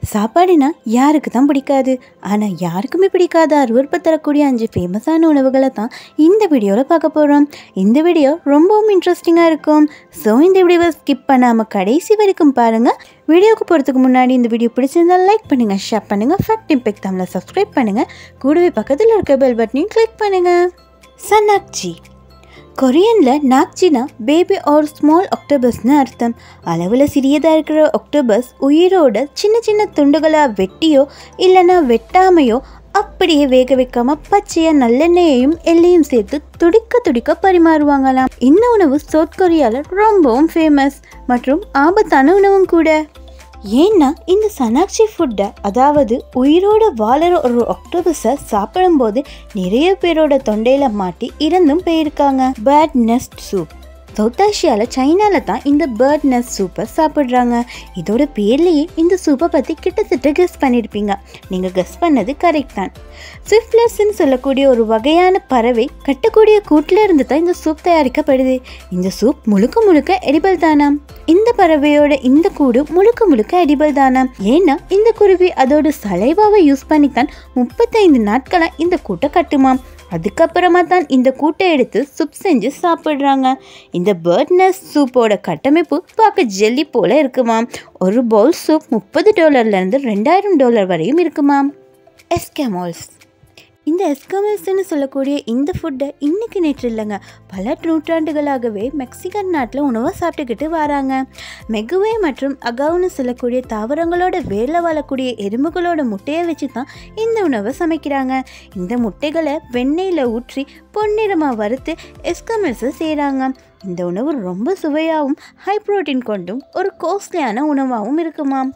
சாப்பாடுனா யாருக்கு தான் பிடிக்காது ஆனால் யாருக்குமே பிடிக்காத அருவருப்பு தரக்கூடிய அஞ்சு ஃபேமஸான உணவுகளை தான் இந்த வீடியோவில் பார்க்க போகிறோம் இந்த வீடியோ ரொம்பவும் இன்ட்ரெஸ்டிங்காக இருக்கும் ஸோ இந்த வீடியோவை ஸ்கிப் பண்ணாமல் கடைசி வரைக்கும் பாருங்கள் வீடியோவுக்கு போகிறதுக்கு முன்னாடி இந்த வீடியோ பிடிச்சிருந்தால் லைக் பண்ணுங்கள் ஷேர் பண்ணுங்கள் ஃபேக்ட் இம்பெக்ட் தமிழில் சப்ஸ்கிரைப் பண்ணுங்கள் கூடவே பக்கத்தில் இருக்க பெல் பட்டனையும் கிளிக் பண்ணுங்கள் சன்னாக்ஜி கொரியனில் நாக்ஜினா பேபி ஆர் ஸ்மால் ஆக்டோபஸ்னு அர்த்தம் அளவில் சிறியதாக இருக்கிற ஆக்டோபஸ் உயிரோட சின்ன சின்ன துண்டுகளாக வெட்டியோ இல்லைன்னா வெட்டாமையோ அப்படியே வேக வைக்காம பச்சையா நல்லெண்ணெயையும் எண்ணெயும் சேர்த்து துடிக்க துடிக்க பரிமாறுவாங்களாம் இந்த உணவு சவுத் கொரியாவில் ரொம்பவும் ஃபேமஸ் மற்றும் ஆபத்தான உணவும் கூட ஏன்னா இந்த சனாக்ஷி ஃபுட்டை அதாவது உயிரோட வாழற ஒரு ஆக்டோபஸை சாப்பிடும்போது நிறைய பேரோட தொண்டையில மாட்டி இறந்தும் போயிருக்காங்க பேர்ட் நெஸ்ட் சூப் சவுத் ஆசியாவில் சைனாவில் தான் இந்த பேர்ட் நெஸ்ட் சூப்பை சாப்பிட்றாங்க இதோட பேர்லேயே இந்த சூப்பை பற்றி கிட்டத்தட்ட கெஸ் பண்ணியிருப்பீங்க நீங்கள் கெஸ் பண்ணது கரெக்ட் தான் ஸ்விஃப்ட்லர்ஸ்ன்னு சொல்லக்கூடிய ஒரு வகையான பறவை கட்டக்கூடிய கூட்டில் இருந்து தான் இந்த சூப் தயாரிக்கப்படுது இந்த சூப் முழுக்க முழுக்க எடிபல் தானாம் இந்த பறவையோட இந்த கூடு முழுக்க முழுக்க எடிபல் தானாம் ஏன்னா இந்த குருவி அதோட சலைவாவை யூஸ் பண்ணித்தான் முப்பத்தைந்து நாட்களாக இந்த கூட்டை கட்டுமாம் அதுக்கப்புறமா தான் இந்த கூட்டை எடுத்து சூப் செஞ்சு சாப்பிட்றாங்க இந்த பேர்ட் நெஸ்ட் சூப்போட கட்டமைப்பு பார்க்க ஜெல்லி போல இருக்குமாம் ஒரு பவுல் சூப் முப்பது டாலர்லேருந்து ரெண்டாயிரம் டாலர் வரையும் இருக்குமாம் எஸ்கேமால்ஸ் இந்த எஸ்கமல்ஸ்னு சொல்லக்கூடிய இந்த ஃபுட்டை இன்னைக்கு நேற்று இல்லைங்க பல நூற்றாண்டுகளாகவே மெக்சிகன் நாட்டில் உணவை சாப்பிட்டுக்கிட்டு வராங்க மெகுவே மற்றும் அகவுன்னு சொல்லக்கூடிய தாவரங்களோட வேலை வாழக்கூடிய எறும்புகளோட முட்டையை வச்சு தான் இந்த உணவை சமைக்கிறாங்க இந்த முட்டைகளை வெண்ணெயில் ஊற்றி பொன்னிறமாக வறுத்து எஸ்கமல்ஸை செய்கிறாங்க இந்த உணவு ரொம்ப சுவையாகவும் ஹை புரோட்டீன் கொண்டும் ஒரு காஸ்ட்லியான உணவாகவும் இருக்குமாம்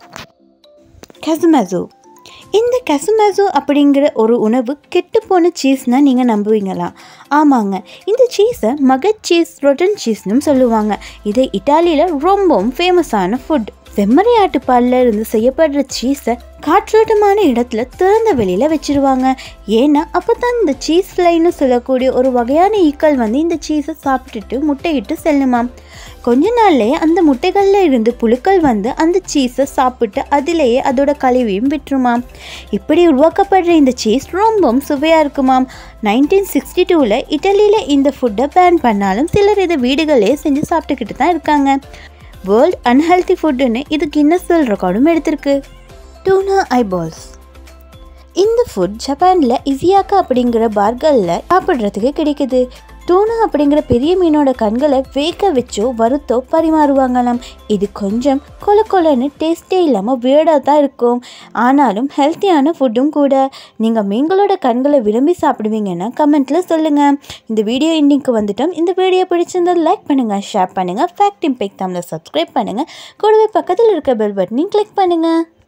கசுமசோ இந்த கசுமசோ அப்படிங்கிற ஒரு உணவு கெட்டுப்போன சீஸ்னால் நீங்கள் நம்புவீங்களா ஆமாங்க இந்த சீஸை மகட் சீஸ் ரொட்டன் சீஸ்னும் சொல்லுவாங்க இது இட்டாலியில் ரொம்பவும் ஃபேமஸான ஃபுட் செம்மறி ஆட்டுப்பாலில் இருந்து செய்யப்படுற சீஸை காற்றோட்டமான இடத்துல திறந்த வெளியில் வச்சிருவாங்க ஏன்னா அப்போ தான் இந்த சீஸ் ஃப்ளைன்னு சொல்லக்கூடிய ஒரு வகையான ஈக்கள் வந்து இந்த சீஸை சாப்பிட்டுட்டு முட்டையிட்டு செல்லுமாம் கொஞ்ச நாள்லயே அந்த முட்டைகளில் இருந்து புழுக்கள் வந்து அந்த சீஸை சாப்பிட்டு அதிலேயே அதோட கழிவையும் விட்டுருமாம் இப்படி உருவாக்கப்படுற இந்த சீஸ் ரொம்பவும் சுவையாக இருக்குமாம் நைன்டீன் சிக்ஸ்டி டூவில் இட்டலியில் இந்த ஃபுட்டை பேன் பண்ணாலும் சிலர் இதை வீடுகளே செஞ்சு சாப்பிட்டுக்கிட்டு தான் இருக்காங்க வேர்ல்ட் அன்ஹெல்தி ஃபுட்டுன்னு இது கின்னஸ் வேர்ல்ட் ரெக்கார்டும் எடுத்திருக்கு டூனா ஐபால்ஸ் இந்த ஃபுட் ஜப்பானில் இசியாக்கா அப்படிங்கிற பார்களில் சாப்பிட்றதுக்கு கிடைக்குது டூனா அப்படிங்கிற பெரிய மீனோட கண்களை வேக வச்சோ வறுத்தோ பரிமாறுவாங்களாம் இது கொஞ்சம் கொல கொலன்னு டேஸ்டே இல்லாமல் வேர்டாக தான் இருக்கும் ஆனாலும் ஹெல்த்தியான ஃபுட்டும் கூட நீங்கள் மீன்களோட கண்களை விரும்பி சாப்பிடுவீங்கன்னா கமெண்ட்டில் சொல்லுங்கள் இந்த வீடியோ இன்னைக்கு வந்துட்டோம் இந்த வீடியோ பிடிச்சிருந்தா லைக் பண்ணுங்கள் ஷேர் பண்ணுங்கள் ஃபேக்ட் இம்பெக்ட் தமிழில் சப்ஸ்கிரைப் பண்ணுங்கள் கூடவே பக்கத்தில் இருக்க பெல் பட்டனையும் கிளிக் பண்ணுங்கள்